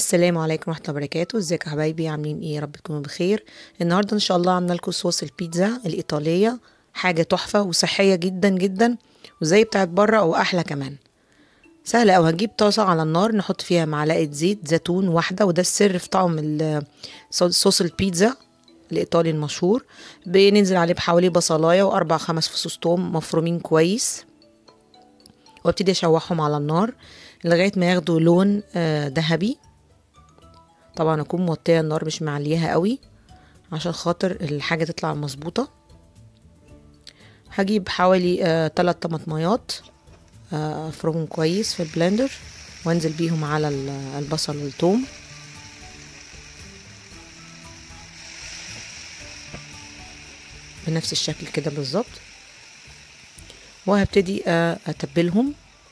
السلام عليكم ورحمة الله وبركاته ازيك يا حبايبي عاملين ايه يا رب تكونوا بخير النهارده ان شاء الله عامله لكم صوص البيتزا الايطاليه حاجه تحفه وصحيه جدا جدا وزي بتاعت بره او احلى كمان سهله أوي هنجيب طاسه على النار نحط فيها معلقه زيت زيتون واحده وده السر في طعم ال- صوص البيتزا الايطالي المشهور بننزل عليه بحوالي بصلايه واربع خمس فصوص توم مفرومين كويس وابتدي اشوحهم على النار لغايه ما ياخدوا لون آه، ذهبي طبعا اكون موطيه النار مش معليها قوي عشان خاطر الحاجه تطلع مظبوطه هجيب حوالي آه، تلات طماطميات آه، افرمهم كويس في البلندر وانزل بيهم على ال- البصل والثوم بنفس الشكل كده بالظبط وهبتدي آه، اتبلهم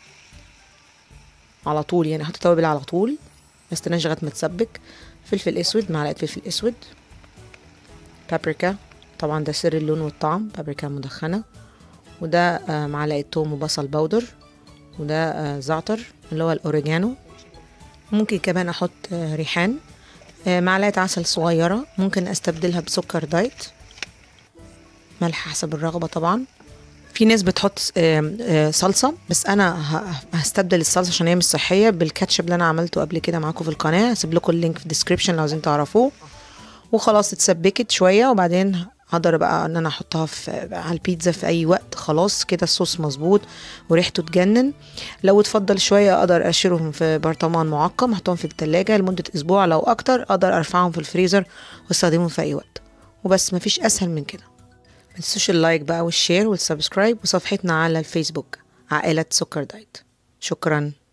على طول يعني احط توابل على طول ما استناش لغايه ما تسبك فلفل اسود معلقه فلفل اسود بابريكا طبعا ده سر اللون والطعم بابريكا مدخنه وده آه، معلقه توم وبصل باودر وده آه، زعتر اللي هو الاوريجانو ممكن كمان احط آه، ريحان آه، معلقه عسل صغيره ممكن استبدلها بسكر دايت ملح حسب الرغبه طبعا في ناس بتحط آم، آه، صلصه بس انا ه- هستبدل الصلصه عشان هي مش صحيه بالكاتشب اللي انا عملته قبل كده معاكم في القناه هسيب لكم اللينك في الديسكريبشن لو عايزين تعرفوه وخلاص اتسبكت شويه وبعدين هقدر بقى ان انا احطها في على البيتزا في اي وقت خلاص كده الصوص مظبوط وريحته تجنن لو اتفضل شويه اقدر اشيلهم في برطمان معقم احطهم في التلاجة لمده اسبوع لو اكتر اقدر ارفعهم في الفريزر واستخدمهم في اي وقت وبس مفيش اسهل من كده ما تنسوش اللايك بقى والشير والسبسكرايب وصفحتنا على الفيسبوك عائلة سكر دايت شكرا